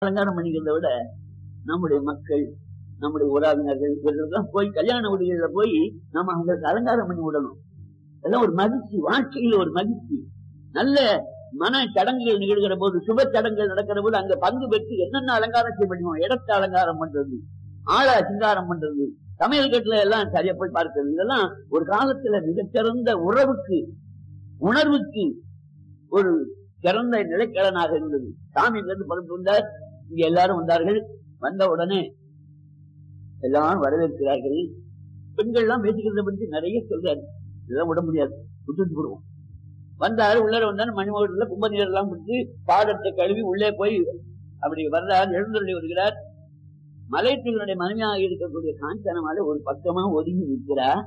அலங்காரம் பண்ணிக்கிறத விட நம்முடைய மக்கள் நம்முடைய உறவினர்கள் இவர்களெல்லாம் போய் கல்யாண வீடுகள்ல போய் நம்ம அவங்களுக்கு அலங்காரம் பண்ணி விடணும் அதெல்லாம் ஒரு மகிழ்ச்சி வாழ்க்கையில ஒரு மகிழ்ச்சி நல்ல மன சடங்குகள் நிகழ்கிற போது சுப சடங்குகள் நடக்கிற போது அங்க பங்கு பெற்று என்னென்ன அலங்காரம் செய்ய முடியுமோ இடத்தை அலங்காரம் பண்றது ஆளை சிங்காரம் பண்றது சமையல் கட்டுல எல்லாம் சரியா போய் பார்க்கிறது இதெல்லாம் ஒரு காலத்துல மிகச்சிறந்த உறவுக்கு உணர்வுக்கு ஒரு சிறந்த நிலைக்கலனாக இருந்தது சாமி இங்கிருந்து புறப்பட்டு வந்தார் இங்க எல்லாரும் வந்தார்கள் வந்த உடனே எல்லாரும் வரவேற்கிறார்கள் பெண்கள் எல்லாம் பேசிக்கிறத பற்றி நிறைய சொல்றாரு இதெல்லாம் விட முடியாது விட்டுட்டு போடுவோம் வந்தாரு உள்ளர வந்தாரு மணிமகத்துல கும்ப நீர் எல்லாம் கொடுத்து பாதத்தை கழுவி உள்ளே போய் அப்படி வர்றார் எழுந்தருளி வருகிறார் மலைத்தீவனுடைய மனைவியாக இருக்கக்கூடிய காஞ்சனமால ஒரு பக்கமா ஒதுங்கி நிற்கிறார்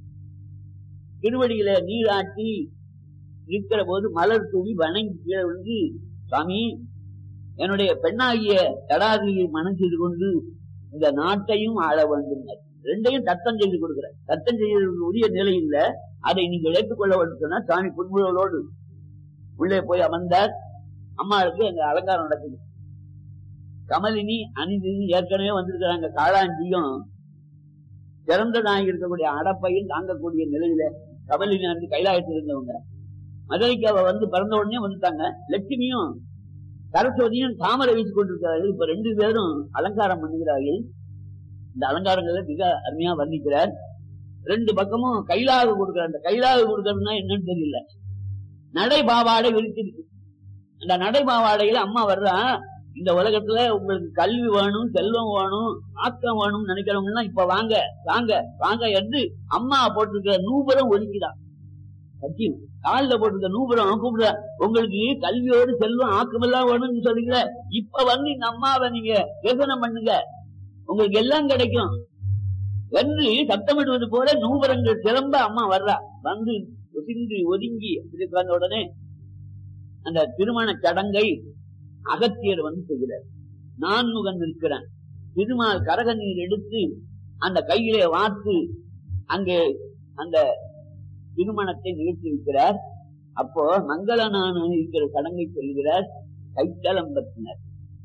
திருவடியில நீராட்டி இருக்கிற போது மலர் தூவி வணங்கி கீழே விழுந்து சுவாமி என்னுடைய பெண்ணாகிய தடாதியை மனம் செய்து கொண்டு இந்த நாட்டையும் ஆள வேண்டும் ரெண்டையும் தத்தம் செய்து கொடுக்கிறார் தத்தம் செய்ய உரிய நிலை இல்ல அதை நீங்கள் ஏற்றுக்கொள்ள வேண்டும் சொன்னா சாமி புன்முழலோடு உள்ளே போய் அமர்ந்தார் அம்மாவுக்கு அங்க அலங்காரம் நடக்குது கமலினி அணிதினி ஏற்கனவே வந்திருக்கிறாங்க காளாஞ்சியும் சிறந்ததாக இருக்கக்கூடிய அடப்பையும் தாங்கக்கூடிய நிலையில கமலினி வந்து கைலாயத்தில் இருந்தவங்க மதுரைக்கு அவ வந்து பிறந்த உடனே வந்துட்டாங்க லட்சுமியும் சரஸ்வதியும் தாமரை வைத்துக் கொண்டிருக்கிறார்கள் இப்ப ரெண்டு பேரும் அலங்காரம் பண்ணுகிறார்கள் இந்த அலங்காரங்களை மிக அருமையா வர்ணிக்கிறார் ரெண்டு பக்கமும் கைலாக கொடுக்கிறார் அந்த கைலாக கொடுக்கறதுனா என்னன்னு தெரியல நடை பாவாடை விரிச்சிருக்கு அந்த நடை பாவாடையில அம்மா வர்றா இந்த உலகத்துல உங்களுக்கு கல்வி வேணும் செல்வம் வேணும் ஆக்கம் வேணும் நினைக்கிறவங்க எல்லாம் இப்ப வாங்க வாங்க வாங்க என்று அம்மா போட்டிருக்கிற நூபுரம் ஒதுக்கிதான் சத்தியம் காலில் போட்டிருக்க நூபுரம் கூப்பிடுற உங்களுக்கு கல்வியோடு செல்வம் ஆக்கம் எல்லாம் வேணும்னு சொல்றீங்க இப்ப வந்து இந்த அம்மாவை நீங்க யோசனம் பண்ணுங்க உங்களுக்கு எல்லாம் கிடைக்கும் என்று சத்தமிடுவது போல நூபுரங்கள் சிலம்ப அம்மா வர்றா வந்து ஒதுங்கி ஒதுங்கி வந்த உடனே அந்த திருமண சடங்கை அகத்தியர் வந்து செய்கிறார் நான்முகன் இருக்கிறான் திருமால் கரக நீர் எடுத்து அந்த கையிலே வாத்து அங்கே அந்த திருமணத்தை நிறுத்தி இருக்கிறார் அப்போ மங்களனான இருக்கிற சடங்கை சொல்கிறார் கைத்தலம் பற்றினர்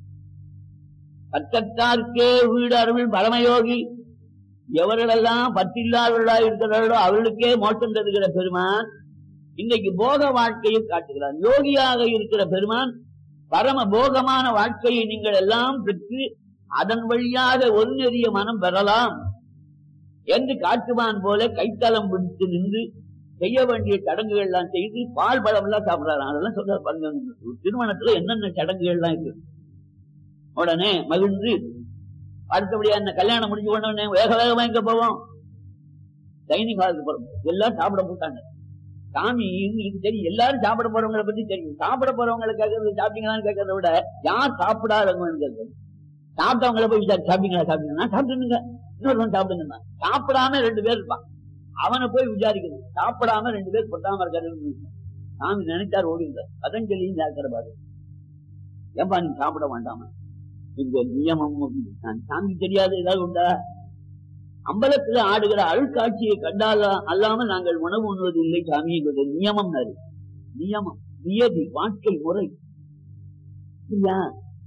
பத்தத்தார்க்கே வீடு அருள் பரமயோகி எவர்களெல்லாம் பத்தில்லாதவர்களா இருக்கிறார்களோ அவர்களுக்கே மோட்டம் தருகிற பெருமான் இன்னைக்கு போக வாழ்க்கையை காட்டுகிறார் யோகியாக இருக்கிற பெருமான் பரம போகமான வாழ்க்கையை நீங்கள் எல்லாம் பெற்று அதன் வழியாக ஒரு நெறிய மனம் பெறலாம் என்று காட்டுவான் போல கைத்தளம் பிடித்து நின்று செய்ய வேண்டிய சடங்குகள் எல்லாம் செய்து பால் பழம் எல்லாம் சாப்பிடுறாரு அதெல்லாம் சொல்ற பாருங்க திருமணத்துல என்னென்ன சடங்குகள் எல்லாம் இருக்கு உடனே மகிழ்ந்து அடுத்தபடியா என்ன கல்யாணம் முடிஞ்சு உடனே வேக வேகமா எங்க போவோம் டைனிங் ஹாலுக்கு போறோம் எல்லாம் சாப்பிட போட்டாங்க சாமி இது தெரியும் எல்லாரும் சாப்பிட போறவங்களை பத்தி தெரியும் சாப்பிட போறவங்களை கேட்கறது சாப்பிட்டீங்களான்னு கேட்கறத விட யார் சாப்பிடாதவங்க கேட்கறது சாப்பிட்டவங்களை போய் விசாரி சாப்பிட்டீங்களா சாப்பிட்டீங்கன்னா சாப்பிட்டுங்க இன்னொருவன் சாப்பிடுங்க சாப்பிடாம ரெண்டு பேர் இருப்பான் அவனை போய் விசாரிக்கணும் சாப்பிடாம ரெண்டு பேர் பொட்டாம இருக்காரு சாமி நினைச்சார் ஓடிந்தார் பதஞ்சலியும் ஜாக்கிர பாரு ஏன்பா நீ சாப்பிட வேண்டாமா இந்த நியமம் சாமி தெரியாது ஏதாவது உண்டா அம்பலத்துல ஆடுகிற அழுக்காட்சியை கண்டால அல்லாமல் நாங்கள் உணவு உண்ணுவது இல்லை சாமி என்பது நியமம் நியமம் நியதி வாழ்க்கை முறை இல்லையா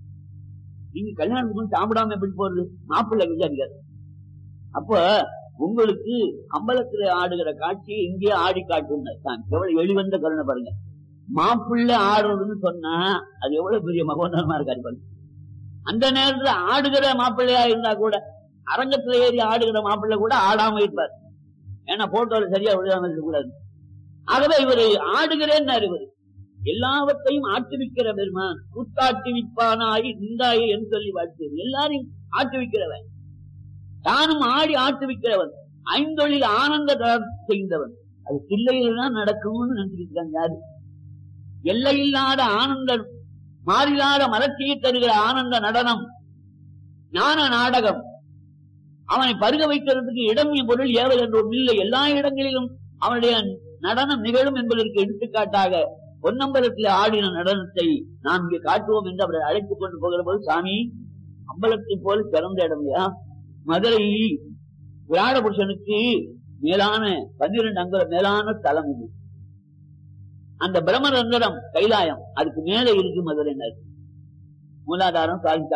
நீங்க கல்யாணத்துக்கு சாப்பிடாம எப்படி போறது மாப்பிள்ளை விசாரிக்காரு அப்ப உங்களுக்கு அம்பலத்துல ஆடுகிற காட்சியை இங்கே ஆடி காட்டுனார் எவ்வளவு வெளிவந்த கருணை பாருங்க மாப்பிள்ளை ஆடுறதுன்னு சொன்னா அது எவ்வளவு பெரிய மகோதரமா இருக்காரு பாருங்க அந்த நேரத்துல ஆடுகிற மாப்பிள்ளையா இருந்தா கூட அரங்கத்துல ஏறி ஆடுகிற மாப்பிள்ளை கூட ஆடாம இருப்பார் ஏன்னா போட்டோல சரியா விழுகாம இருக்கக்கூடாது ஆகவே இவரு ஆடுகிறேன்னு இவர் எல்லாவற்றையும் ஆட்டுவிக்கிற பெருமான் கூத்தாட்டுவிப்பானாகி நின்றாயே என்று சொல்லி வாழ்த்து எல்லாரையும் ஆட்டுவிக்கிறவன் தானும் ஆடி ஆட்டுவிக்கிறவன் ஐந்தொழில் ஆனந்த செய்தவன் அது பிள்ளையில தான் நடக்கும்னு நினைச்சிருக்காங்க யாரு எல்லையில்லாத ஆனந்தம் மாறிலாத மலர்ச்சியை தருகிற ஆனந்த நடனம் ஞான நாடகம் அவனை பருக வைக்கிறதுக்கு இடம் பொருள் ஏவல் என்ற ஒரு இல்லை எல்லா இடங்களிலும் அவனுடைய நடனம் நிகழும் என்பதற்கு எடுத்துக்காட்டாக பொன்னம்பலத்தில் ஆடின நடனத்தை நாம் இங்கே காட்டுவோம் என்று அவரை அழைத்துக் கொண்டு போகிற போது சாமி அம்பலத்தை போல சிறந்த இடம் இல்லையா மதுரை விராட புருஷனுக்கு மேலான பன்னிரண்டு அங்குல மேலான தலம் இது அந்த பிரம்மரந்தரம் கைலாயம் அதுக்கு மேல இருக்கு மதுரை மூலாதாரம் சாதித்தா